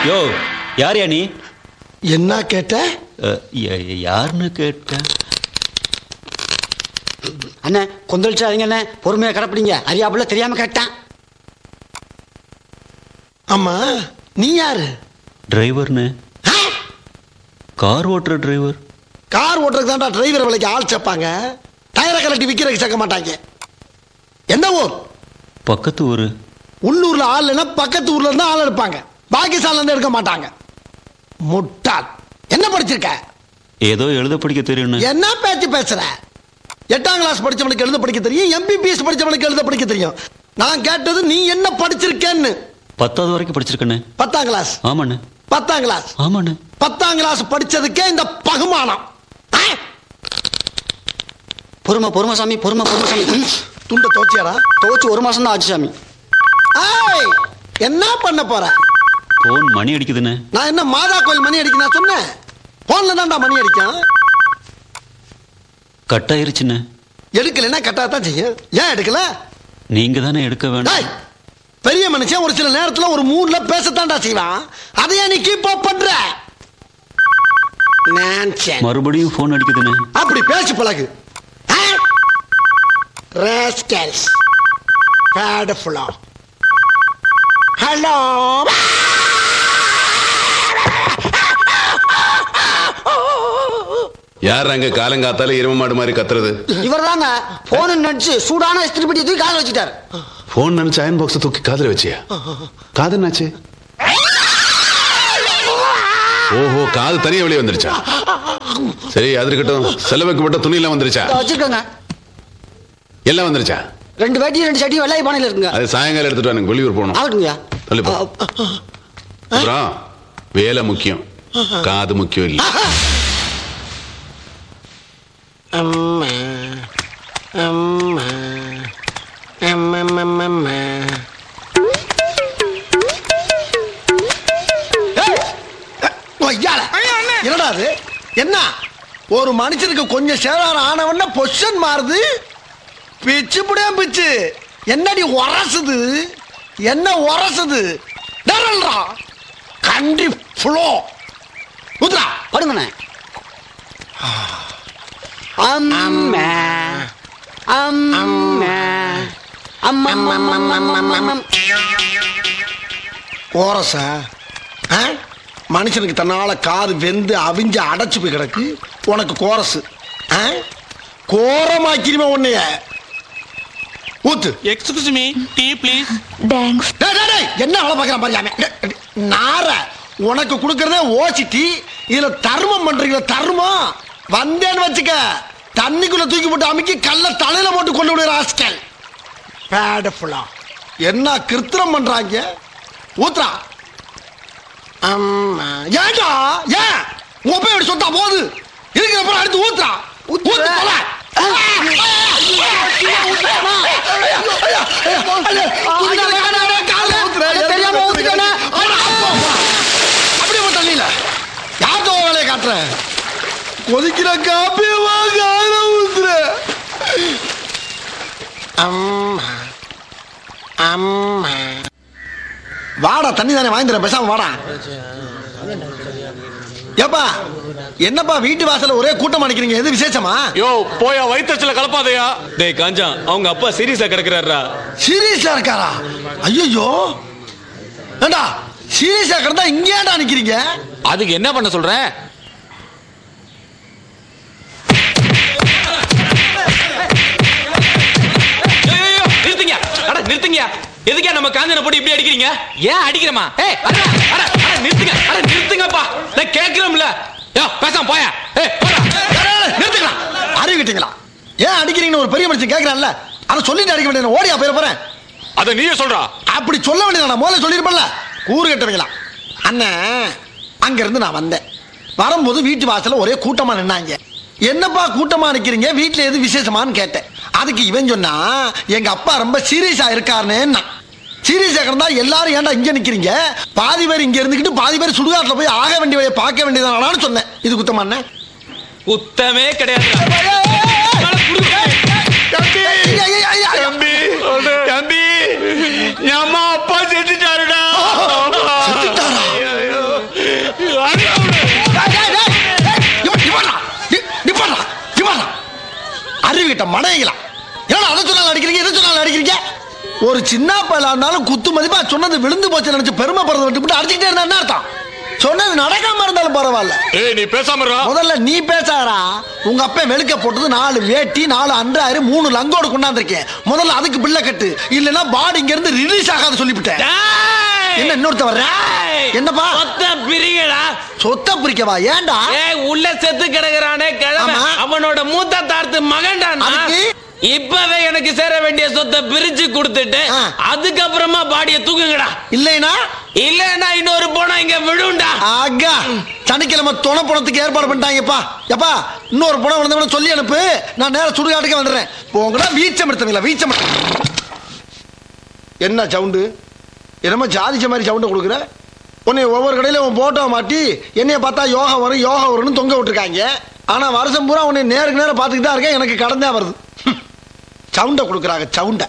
யோ யார்யா நீ என்ன கேட்ட அ, ய- யாருன்னு கேட்டேன் அண்ணே கொந்தளிச்சாதீங்க அண்ணே பொறுமையா கிடப்பிடிங்க அறியாப்புல தெரியாம கேட்டான் ஆமா நீ யாரு டிரைவர்னு ஆ? கார் ஓட்டுற டிரைவர் கார் ஓட்டுறதுக்கு தான்டா டிரைவர் விலைக்கு ஆள் சேர்ப்பாங்க டயரை கலட்டி விற்கிறதுக்கு சேர்க்க மாட்டாங்க என்ன ஊர் பக்கத்து ஊரு உள்ளூர்ல ஆள் இல்லைன்னா பக்கத்து ஊர்ல இருந்து ஆள் எடுப்பாங்க பாகிஸ்தான்ல இருந்து எடுக்க மாட்டாங்க முட்டாள் என்ன படிச்சிருக்க ஏதோ எழுத படிக்க தெரியும்னு என்ன பேச்சு பேசுற எட்டாம் கிளாஸ் படிச்சவனுக்கு எழுத படிக்க தெரியும் எம்பிபிஎஸ் படிச்சவனுக்கு எழுத படிக்க தெரியும் நான் கேட்டது நீ என்ன படிச்சிருக்கேன்னு பத்தாவது வரைக்கும் படிச்சிருக்கண்ணே பத்தாம் கிளாஸ் ஆமாண்ணே பத்தாம் கிளாஸ் ஆமாண்ணே பத்தாம் கிளாஸ் படிச்சதுக்கே இந்த பகுமானம் ஆ? பொறுமை பொறுமை சாமி பொறுமை பொறுமை சாமி ம், துண்டை தோச்சியாடா துவைச்சு ஒரு மாசம் தான் ஆச்சு சாமி ஏய் என்ன பண்ண போற போன் மணி அடிக்குதுண்ணே நான் என்ன மாதா கோயில் மணி அடிக்க நான் சொன்னேன் போன்ல தான்டா மணி அடிக்கும் கட் ஆயிருச்சுண்ணே எடுக்கலைன்னா கட்டாதான் செய்யும் ஏன் எடுக்கல நீங்க தானே எடுக்க வேண்டாம் டேய், பெரிய மனுஷன் ஒரு சில நேரத்துல ஒரு மூட்ல பேசத்தான்டா செய்வான் அதையே நீ கீப் அப் பண்ற Nonsense. மறுபடியும் போன் அடிக்குதுண்ணே அப்படி பேசி பழகு ராஸ்கல்ஸ் பேட் ஃபுல்லா ஹலோ யார் அங்க காலங்காத்தால எரும மாடு மாதிரி கத்துறது இவர் தாங்க போன் நடிச்சு சூடான இஸ்திரி பெட்டி தூக்கி கால வச்சுட்டாரு போன் நினைச்சு அயன் பாக்ஸ் தூக்கி காதுல வச்சியா காது என்னாச்சு ஓஹோ காது தனியா வெளியே வந்துருச்சா சரி அது இருக்கட்டும் செலவுக்கு துணி எல்லாம் வந்துருச்சா இதை வச்சிருக்கோங்க எல்லாம் வந்துருச்சா ரெண்டு வேட்டி ரெண்டு சட்டி வெள்ளாய் பானையில இருக்குங்க அது சாயங்காலம் எடுத்துட்டு எனக்கு வெளியூர் போகணும் ஆகட்டுங்கய்யா தள்ளி போ அப்புறம் வேலை முக்கியம் காது முக்கியம் இல்லை அம்மா அம்மா அம்மம்மம்மம்மா. ஏய், அஹ், கொய்யால. என்னடா அது என்ன ஒரு மனுஷனுக்கு கொஞ்சம் சேதாரம் ஆனவன பொஷன் மாறுது பிச்சு புடியா பிச்சு என்னடி உரசுது என்ன உரசுது டரல்ரா கண்டி ஃப்ளோ உத்ரா படுங்கண்ணே அம்மா அம்மா அம்மா கோரசா ஆ? மனுஷனுக்கு தன்னால காது வெந்து அவிஞ்சு அடைச்சு போய் கிடக்கு உனக்கு கோரசு ஆ? கோரமாக்கிருமே உன்னைய ஊத்து excuse me tea please thanks டேய், டேய், டேய், என்ன வேலை பார்க்கறான் பாரு அவன். டேய், டேய், நார உனக்கு கொடுக்கறதே ஓசிட்டி இதுல தர்மம் பண்றீங்களா தர்மம் வந்தேன்னு வச்சுக்க தண்ணிக்குள்ள தூக்கி போட்டு அமுக்கி கல்ல தலையில போட்டு கொண்டு விடுற ஆஸ்கல் பேடஃபுல்லா என்ன கிருத்திரம் பண்றாங்க ஊத்துறா அம்மா ஏன்டா ஏன் உன் போய் சொத்தா போகுது இருக்கிற அப்புறம் அடுத்து ஊத்துறா ஊத்து தொலை. தெரியாம ஊத்திட்டேனே. அப்படியே போய் தள்ளியில யார்கிட்ட உன் வேலையை காட்டுறேன் கொதிக்கிற காப்பியை வாங்க ஊத்துற அம்மா அம்மா வாடா தண்ணி தானே வாங்கி தரேன் பேசாம வாடா ஏப்பா என்னப்பா வீட்டு வாசல்ல ஒரே கூட்டம் அடிக்கிறீங்க எது விசேஷமா யோ போயா வயிற்றுல கலப்பாதையா டேய் காஞ்சா அவங்க அப்பா சீரியஸா கிடக்குறாரா சீரியஸா இருக்காரா ஐயோ ஏண்டா சீரியஸா கிடந்தா இங்க ஏன்டா நிக்கிறீங்க அதுக்கு என்ன பண்ண சொல்றேன் நிறுத்துங்க அட நிறுத்துங்க எதுக்கே நம்ம காஞ்சனை போட்டு இப்படி அடிக்கிறீங்க ஏன் அடிக்கிறமா ஏய் அட அட அட நிறுத்துங்க அட நிறுத்துங்கப்பா நான் கேக்குறோம்ல யோ பேசாம போயா ஏய் போடா நிறுத்துக்கலாம் அறிவிட்டீங்களா ஏன் அடிக்கிறீங்கன்னு ஒரு பெரிய மனுஷன் கேட்கறான்ல அதை சொல்லிட்டு அடிக்க வேண்டியது ஓடியா போயிட போறேன் அத நீயே சொல்றா அப்படி சொல்ல வேண்டியது நான் முதல்ல சொல்லிருப்பேன்ல கூறு கட்டுவீங்களா அண்ணன் அங்க இருந்து நான் வந்தேன் வரும்போது வீட்டு வாசல்ல ஒரே கூட்டமா நின்னாங்க என்னப்பா கூட்டமா நிக்கிறீங்க வீட்டுல எது விசேஷமான்னு கேட்டேன் அதுக்கு இவன் சொன்னா எங்க அப்பா ரொம்ப சீரியஸா இருக்காருன்னு சீரியஸா இருந்தா எல்லாரும் ஏன்டா இங்க நிக்கிறீங்க பாதி பேர் இங்க இருந்துக்கிட்டு பாதி பேர் சுடுகாட்டுல போய் ஆக வேண்டிய பார்க்க வேண்டியதானான்னு சொன்னேன் இது குத்தமா அண்ணன் குத்தமே கிடையாது தம்பி தம்பி என் அம்மா அப்பா செத்துட்டாருடா செத்துட்டாரா? கெட்ட மடையலாம் ஏன்னா அதை சொன்னாலும் அடிக்கிறீங்க இதை சொன்னாலும் அடிக்கிறீங்க ஒரு சின்ன பையலா இருந்தாலும் குத்து மதிப்பா சொன்னது விழுந்து போச்சு நினைச்சு பெருமைப்படுறத விட்டு அடிச்சுட்டே இருந்தா என்ன அர்த்தம் சொன்னது நடக்காம இருந்தாலும் பரவாயில்ல ஏய் நீ பேசாம இருடா. முதல்ல நீ பேசாரா உங்க அப்பா வெளுக்க போட்டது நாலு வேட்டி நாலு அன்றாயிரு மூணு லங்கோடு கொண்டாந்துருக்கேன் முதல்ல அதுக்கு பிள்ளை கட்டு இல்லைன்னா பாடி இங்க இருந்து ரிலீஸ் ஆகாத சொல்லிவிட்டேன் என்ன இன்னொருத்த வர்ற என்னப்பா சொத்த பிரிங்கடா சொத்த பிரிக்கவா ஏன்டா ஏய் உள்ள செத்து கிடக்குறானே கிழமை ஆமா. அவனோட மூத்த தார்த்து மகன்டா நான். அதுக்கு? இப்பவே எனக்கு சேர வேண்டிய சொத்தை பிரிச்சு கொடுத்துட்டு ஆ. அதுக்கப்புறமா பாடிய தூக்குங்கடா இல்லைனா இல்லன்னா இன்னொரு போனா இங்க விழுண்டா ஆகா சனிக்கிழமை துணை பணத்துக்கு ஏற்பாடு பண்ணிட்டாங்கப்பா எப்பா இன்னொரு பணம் வந்தவன சொல்லி அனுப்பு நான் நேரா சுடுகாட்டுக்கு வந்துடுறேன் போங்கடா வீச்சம் எடுத்தவங்களா வீச்சம் என்ன சவுண்டு என்னமோ ஜாதிச்ச மாதிரி சவுண்டை கொடுக்குற உன்னை ஒவ்வொரு கடையில உன் போட்டோ மாட்டி என்னைய பார்த்தா யோகா வரும் யோகா வரும்னு தொங்க விட்டுருக்காங்க ஆனா வருஷம் பூரா உன்னை நேருக்கு நேரம் பார்த்துக்கிட்டு தான் இருக்கேன் எனக்கு கடன் தான் வருது சவுண்டை கொடுக்குறாங்க சவுண்டை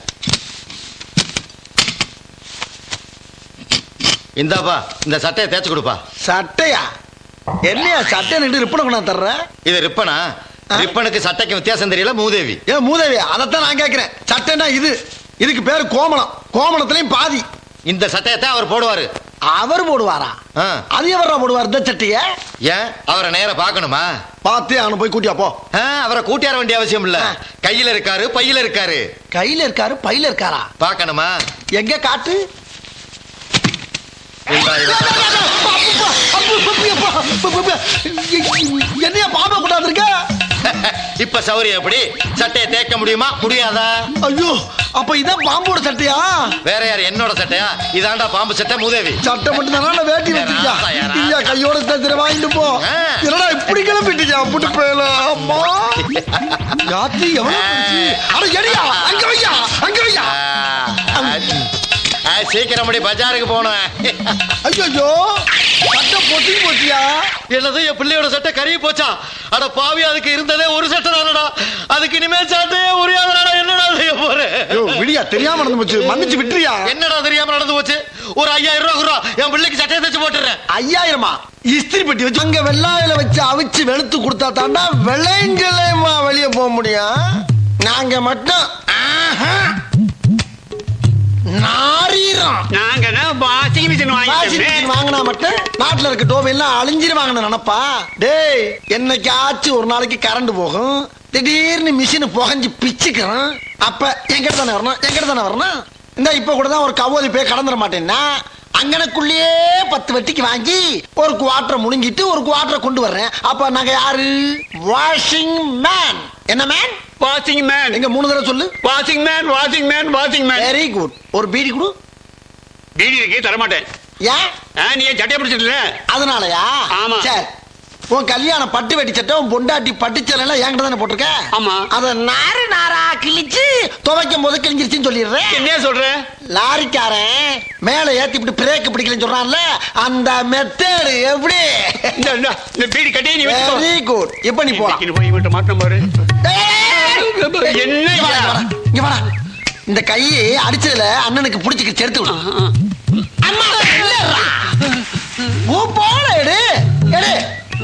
இந்தாப்பா இந்த சட்டையை தேய்ச்சி கொடுப்பா சட்டையா என்னையா சட்டை நின்று ரிப்பனை கொண்டாந்து தர்ற இது ரிப்பனா ஆ? ரிப்பனுக்கு சட்டைக்கு வித்தியாசம் தெரியல மூதேவி ஏ மூதேவி அதைத்தான் நான் கேட்கிறேன் சட்டைன்னா இது இதுக்கு பேரு கோமணம் கோமணத்துலயும் பாதி இந்த சட்டையை தான் அவர் போடுவாரு அவர் போடுவாரா ஆ. அது எவரா போடுவார் இந்த சட்டைய ஏன் அவரை நேரா பார்க்கணுமா பார்த்து அவனை போய் கூட்டியா போ ஆ, அவரை கூட்டியார வேண்டிய அவசியம் இல்ல ஆ. கையில இருக்காரு பையில இருக்காரு கையில இருக்காரு பையில இருக்காரா பார்க்கணுமா எங்க காட்டு இந்தா இதை. என்னையா பாப்பா கொண்டாந்துருக்க இப்ப சௌரியம் எப்படி சட்டையை தேய்க்க முடியுமா முடியாதா ஐயோ அப்ப இதான் பாம்போட சட்டையா வேற யார் என்னோட சட்டையா இதாண்டா பாம்பு சட்டை மூதேவி சட்டை மட்டும் தானே வேட்டி வச்சிருக்கியா யாரா, யாரா? இல்லையா கையோட தத்திர வாங்கிட்டு போ ஆ. என்னடா இப்படி கிளம்பிட்டுச்சா புட்டு போயல அம்மா யாத்தி எவ்வளவு பெருசு? அட எடியா அங்க வையா அங்க வையா ஆ, ஆ, சீக்கிரம் முடி பஜாருக்கு போனேன் ஐயோ சட்டை பொட்டி போச்சியா என்னது என் பிள்ளையோட சட்டை கருகி போச்சா அட பாவி அதுக்கு இருந்ததே ஒரு சட்டை தானடா அதுக்கு இனிமே சட்டையே உரியாதடா என்னடா செய்ய போறேன் ஐயோ விடியா தெரியாம நடந்து போச்சு மன்னிச்சு விட்டுறியா என்னடா தெரியாம நடந்து போச்சு ஒரு ஐயாயிரம் ரூபா குடுறா என் பிள்ளைக்கு சட்டையை தச்சு போட்டுறேன் ஐயாயிரமா இஸ்திரி பெட்டி வச்சு அங்க வெள்ளாயில வச்சு அவிச்சு வெளுத்து கொடுத்தா தாண்டா வெள்ளைங்களையுமா வெளியே போக முடியும் நாங்க மட்டும் ஆஹா, நாரீரம் நாங்க வாஷிங் மிஷின் வாஷிங் மிஷின் வாங்கினா மட்டும் நாட்டுல இருக்க டோபை எல்லாம் அழிஞ்சிருவாங்கன்னு நினைப்பா டேய் என்னைக்காச்சும் ஒரு நாளைக்கு கரண்ட் போகும் திடீர்னு மிஷின் புகஞ்சு பிச்சுக்கிறோம் அப்ப எங்கிட்ட தானே வரணும் எங்கிட்ட தானே வரணும் இந்த இப்ப கூட தான் ஒரு கவோதி போய் கடந்துட மாட்டேன்னா அங்கனக்குள்ளேயே பத்து வெட்டிக்கு வாங்கி ஒரு குவாட்டரை முழுங்கிட்டு ஒரு குவாட்டரை கொண்டு வர்றேன் அப்ப நாங்க யாரு வாஷிங் மேன் என்ன மேன் வாஷிங் மேன் எங்க மூணு தடவை சொல்லு washing man washing man washing man very good ஒரு பீடி கொடு பீடி இருக்கு தர மாட்டேன் ஏன் ஆ, நீ ஏன் சட்டையை பிடிச்சிட்டு அதனாலயா ஆமா. சரி உன் கல்யாண பட்டு வெட்டி சட்டை உன் பொண்டாட்டி பட்டுச்சல் எல்லாம் என்கிட்ட தானே போட்டிருக்க ஆமா. அத நாறு நாரா கிழிச்சு துவைக்கும் போது கிழிஞ்சிருச்சுன்னு சொல்லிடுறேன் என்ன சொல்ற லாரிக்காரன் மேல ஏத்தி இப்படி பிரேக் பிடிக்கலன்னு சொல்றான்ல அந்த மெத்தேடு எப்படி இந்த இந்த, இந்த பீடி கட்டி நீ வச்சுக்கோ வெரி குட் இப்ப நீ போலாம் இன்னைக்கு போய் விட்டு மாட்டோம் பாரு ஏய், என்ன இங்க வாடா, இங்க வாடா, இங்க வாடா. இந்த கையை அடிச்சதுல அண்ணனுக்கு பிடிச்சிக்க எடுத்து விடு அம்மா இல்லடா. ஓ போல எடு எடு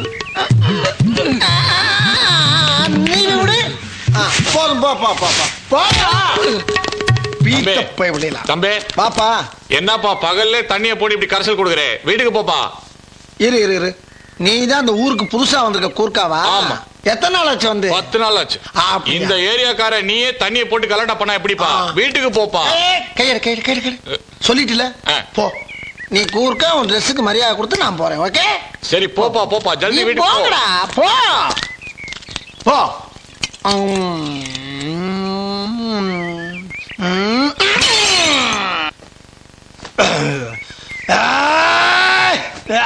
நீ விடு ஆ, போதும் போ போ போ போ போடா பீத்த போய் விடலாம் தம்பி பாப்பா என்னப்பா பகல்ல தண்ணிய போட்டு இப்படி கரைசல் கொடுக்குறே வீட்டுக்கு போப்பா இரு இரு இரு நீ தான் அந்த ஊருக்கு புதுசா வந்திருக்க கூர்க்காவா ஆமா. எத்தனை நாள் ஆச்சு வந்து பத்து நாள் ஆச்சு அப்படியா? இந்த ஏரியாக்கார நீயே தண்ணிய போட்டு கலாட்டா பண்ணா எப்படிப்பா ஆ. வீட்டுக்கு போப்பா ஏய், கையெடு கையெடு கையெடு கையெடு சொல்லிட்டுல ஆ. போ நீ கூர்க்கா உன் ட்ரெஸ்ஸுக்கு மரியாதை கொடுத்து நான் போறேன் ஓகே சரி போப்பா போப்பா நீ ஜல்தி வீட்டுக்கு போ போங்கடா போ போ உம். உம். ஏய்.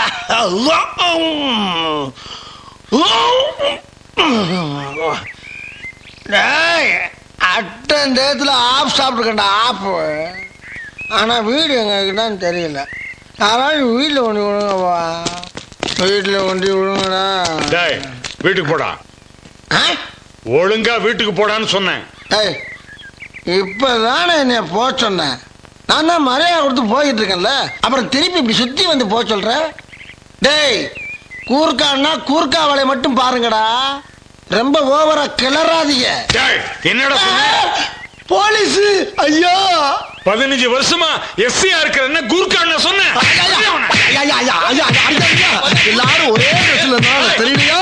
டேய், அட்டன் டேத்துல ஆப் சாப்பிட்டுருக்கேன்டா ஆப் ஆனா வீடு எங்ககிட்டன்னு தெரியல யாராவது வீட்டில் கொண்டு விடுங்கப்பா வீட்டில் கொண்டு விடுங்கடா டேய் வீட்டுக்கு போடா ஆ? ஒழுங்கா வீட்டுக்கு போடான்னு சொன்னேன் ஏய் இப்பதானே என்னை போக சொன்னேன் நான் தான் மரியாதை கொடுத்து போயிட்டு இருக்கேன்ல அப்புறம் திருப்பி இப்படி சுத்தி வந்து போக சொல்ற டேய் கூர்க்கான்னா கூர்க்கா வேலையை மட்டும் பாருங்கடா ரொம்ப ஓவரா கிளறாதீங்க டேய், என்னடா சொன்ன போலீஸ் ஐயா பதினஞ்சு வருஷமா எஸ்சியா இருக்கிற கூர்க்கான சொன்னேன் ஐயா, ஐயா, ஐயா, ஐயா, ஐயா, ஐயா, ஐயா. எல்லாரும் ஒரே ட்ரெஸ்ல இருந்தாலும் தெரியலையா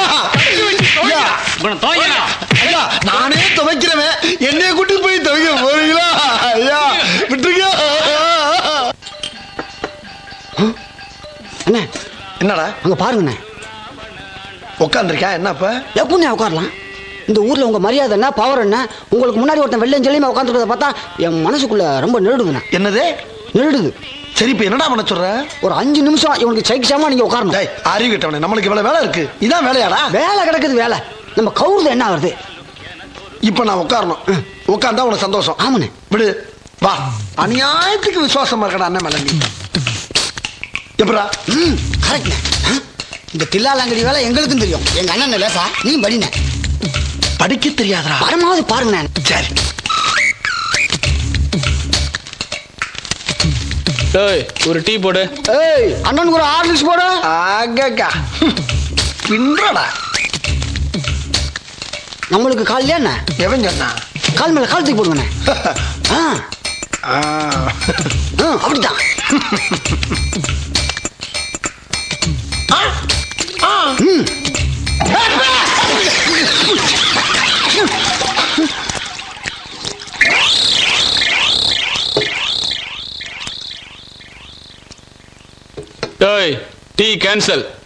ஐயா, ஐயா, நானே துவைக்கிறவன் என்னைய கூட்டி போய் துவைக்க போறீங்களா ஐயா விட்டுருங்க அண்ணே என்னடா அங்க பாருங்கண்ணே உட்காந்துருக்கா என்னப்ப எப்படிண்ணே உட்காரலாம் இந்த ஊர்ல உங்க மரியாதை என்ன பவர் என்ன உங்களுக்கு முன்னாடி ஒருத்தன் வெள்ளையும் சொல்லியுமா உட்காந்துருக்கத பார்த்தா என் மனசுக்குள்ள ரொம்ப நெருடுதுண்ணே என்னது நெருடுது சரி இப்ப என்னடா பண்ண சொல்ற ஒரு அஞ்சு நிமிஷம் இவனுக்கு சைக்கிசாம நீங்க உட்காரணும் டேய் அறிவு கிட்டவனே நம்மளுக்கு இவ்வளவு வேலை இருக்கு இதான் வேலையாடா வேலை கிடக்குது வேலை நம்ம கவுருது என்ன வருது இப்ப நான் உட்காரணும் உட்கார்ந்தா உனக்கு சந்தோஷம் ஆமாண்ணே விடு வா அநியாயத்துக்கு விசுவாசமா இருக்கடா அண்ணன் மேல நீ எப்படா ம் கரெக்ட்ண்ணே ஆ? இந்த தில்லாலங்கடி வேலை எங்களுக்கும் தெரியும் எங்க அண்ணன் லேசா நீ படிண்ணே படிக்க தெரியாதடா வரமாவது பாருங்கண்ணே சரி ஏய் ஒரு டீ போடு ஏய் அண்ணனுக்கு ஒரு ஆர்லிக்ஸ் போடு ஆகக்கா பின்றடா நம்மளுக்கு கால் என்ன எவன் சொன்னா கால் மேல கால் தூக்கி போடுங்கண்ணே ஆ ஆ. ஆ, அப்படித்தான் ம். ஏய் டீ கேன்சல்